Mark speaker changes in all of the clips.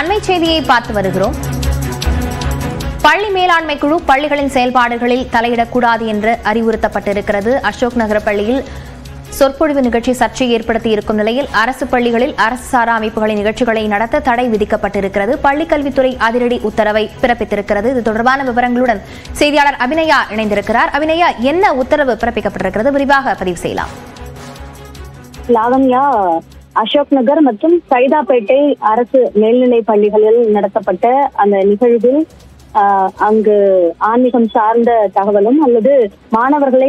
Speaker 1: அண்மை செய்தியை பார்த்து வருகிறோம் பள்ளி மேலாண்மை குழு பள்ளிகளின் செயல்பாடுகளில் தலையிடக்கூடாது என்று அறிவுறுத்தப்பட்டிருக்கிறது அசோக் நகர பள்ளியில் சொற்பொழிவு நிகழ்ச்சி சர்ச்சை ஏற்படுத்தி இருக்கும் நிலையில் அரசு பள்ளிகளில் அரசு சாரா அமைப்புகளின் நிகழ்ச்சிகளை நடத்த தடை விதிக்கப்பட்டிருக்கிறது பள்ளிக் கல்வித்துறை அதிரடி உத்தரவை பிறப்பித்திருக்கிறது இது தொடர்பான விவரங்களுடன் செய்தியாளர் அபிநயா இணைந்திருக்கிறார் அபிநயா என்ன உத்தரவு பிறப்பிக்கப்பட்டிருக்கிறது விரிவாக பதிவு செய்யலாம்
Speaker 2: லாவண்யா அசோக் நகர் மற்றும் சைதாப்பேட்டை அரசு மேல்நிலை பள்ளிகளில் நடத்தப்பட்ட அந்த நிகழ்வில் ஆஹ், அங்கு ஆன்மீகம் சார்ந்த தகவலும் அல்லது மாணவர்களை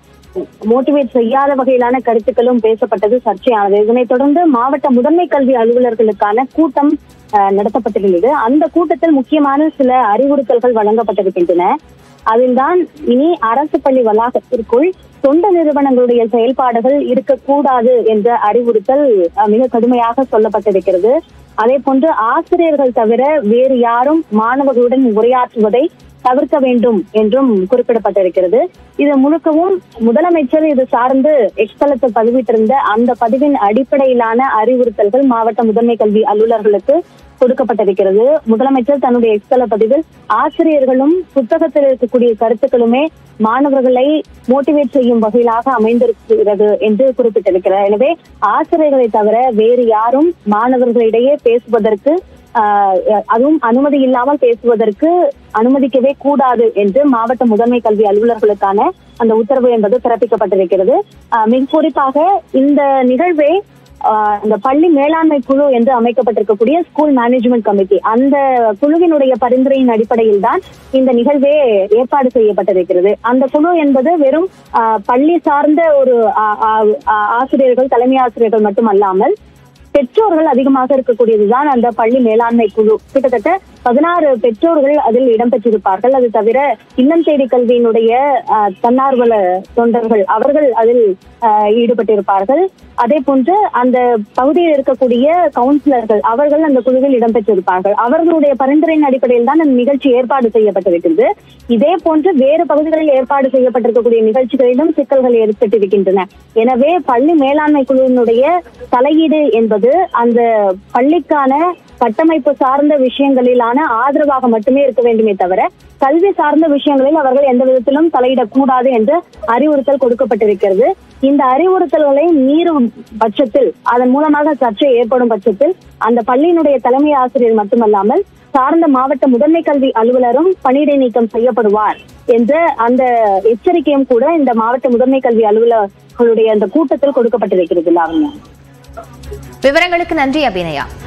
Speaker 2: மோட்டிவேட் செய்யாத வகையிலான கருத்துக்களும் பேசப்பட்டது சர்ச்சையானது இதனைத் தொடர்ந்து மாவட்ட முதன்மை கல்வி அலுவலர்களுக்கான கூட்டம் ஆஹ், நடத்தப்பட்டிருந்தது அந்த கூட்டத்தில் முக்கியமான சில அறிவுறுத்தல்கள் வழங்கப்பட்டிருக்கின்றன அதில்தான் இனி அரசு பள்ளி வளாகத்திற்குள் தொண்டு நிறுவனங்களுடைய செயல்பாடுகள் இருக்கக்கூடாது என்ற அறிவுறுத்தல் அஹ், மிக கடுமையாக சொல்லப்பட்டிருக்கிறது அதே போன்று ஆசிரியர்கள் தவிர வேறு யாரும் மாணவர்களுடன் உரையாற்றுவதை தவிர்க்க வேண்டும் என்றும் குறிப்பிடப்பட்டிருக்கிறது இது முழுக்கவும் முதலமைச்சர் இது சார்ந்து எக்ஸ்தலத்தில் பதிவிட்டிருந்த அந்த பதிவின் அடிப்படையிலான அறிவுறுத்தல்கள் மாவட்ட முதன்மை கல்வி அலுவலர்களுக்கு கொடுக்கப்பட்டிருக்கிறது முதலமைச்சர் தன்னுடைய எக்ஸ்தல பதிவில் ஆசிரியர்களும் புத்தகத்தில் இருக்கக்கூடிய கருத்துக்களுமே மாணவர்களை மோட்டிவேட் செய்யும் வகையிலாக அமைந்திருக்கிறது என்று குறிப்பிட்டிருக்கிறார் எனவே ஆசிரியர்களை தவிர வேறு யாரும் மாணவர்களிடையே பேசுவதற்கு ஆஹ், அதுவும் அனுமதி இல்லாமல் பேசுவதற்கு அனுமதிக்கவே கூடாது என்று மாவட்ட முதன்மை கல்வி அலுவலர்களுக்கான அந்த உத்தரவு என்பது பிறப்பிக்கப்பட்டிருக்கிறது ஆஹ், மிக குறிப்பாக இந்த நிகழ்வை ஆஹ் இந்த பள்ளி மேலாண்மை குழு என்று அமைக்கப்பட்டிருக்கக்கூடிய ஸ்கூல் மேனேஜ்மெண்ட் கமிட்டி அந்த குழுவினுடைய பரிந்துரையின் அடிப்படையில் தான் இந்த நிகழ்வே ஏற்பாடு செய்யப்பட்டிருக்கிறது அந்த குழு என்பது வெறும் ஆஹ் பள்ளி சார்ந்த ஒரு ஆ- ஆ- ஆ- ஆசிரியர்கள் தலைமை ஆசிரியர்கள் மட்டுமல்லாமல் பெற்றோர்கள் அதிகமாக இருக்கக்கூடியதுதான் அந்த பள்ளி மேலாண்மை குழு கிட்டத்தட்ட பதினாறு பெற்றோர்கள் அதில் இடம்பெற்றிருப்பார்கள் அது தவிர இல்லம் தேடி கல்வியினுடைய ஆஹ், தன்னார்வல தொண்டர்கள் அவர்கள் அதில் ஆஹ், ஈடுபட்டிருப்பார்கள் அதே போன்று அந்த பகுதியில் இருக்கக்கூடிய கவுன்சிலர்கள் அவர்கள் அந்த குழுவில் இடம்பெற்றிருப்பார்கள் அவர்களுடைய பரிந்துரையின் அடிப்படையில் தான் அந்த நிகழ்ச்சி ஏற்பாடு செய்யப்பட்டிருக்கிறது இதே போன்று வேறு பகுதிகளில் ஏற்பாடு செய்யப்பட்டிருக்கக்கூடிய நிகழ்ச்சிகளிலும் சிக்கல்கள் ஏற்பட்டிருக்கின்றன எனவே பள்ளி மேலாண்மை குழுவினுடைய தலையீடு என்பது அந்த பள்ளிக்கான கட்டமைப்பு சார்ந்த விஷயங்களிலான ஆதரவாக மட்டுமே இருக்க வேண்டுமே தவிர கல்வி சார்ந்த விஷயங்களில் அவர்கள் எந்த விதத்திலும் தலையிடக்கூடாது என்று அறிவுறுத்தல் கொடுக்கப்பட்டிருக்கிறது இந்த அறிவுறுத்தல்களை மீறும் பட்சத்தில் அதன் மூலமாக சர்ச்சை ஏற்படும் பட்சத்தில் அந்த பள்ளியினுடைய தலைமை ஆசிரியர் மட்டுமல்லாமல் சார்ந்த மாவட்ட முதன்மை கல்வி அலுவலரும் பணியிடை நீக்கம் செய்யப்படுவார் என்ற அந்த எச்சரிக்கையும் கூட இந்த மாவட்ட முதன்மை கல்வி அலுவலர்களுடைய அந்த கூட்டத்தில் கொடுக்கப்பட்டிருக்கிறது லாவண்யா
Speaker 1: விவரங்களுக்கு நன்றி அபிநயா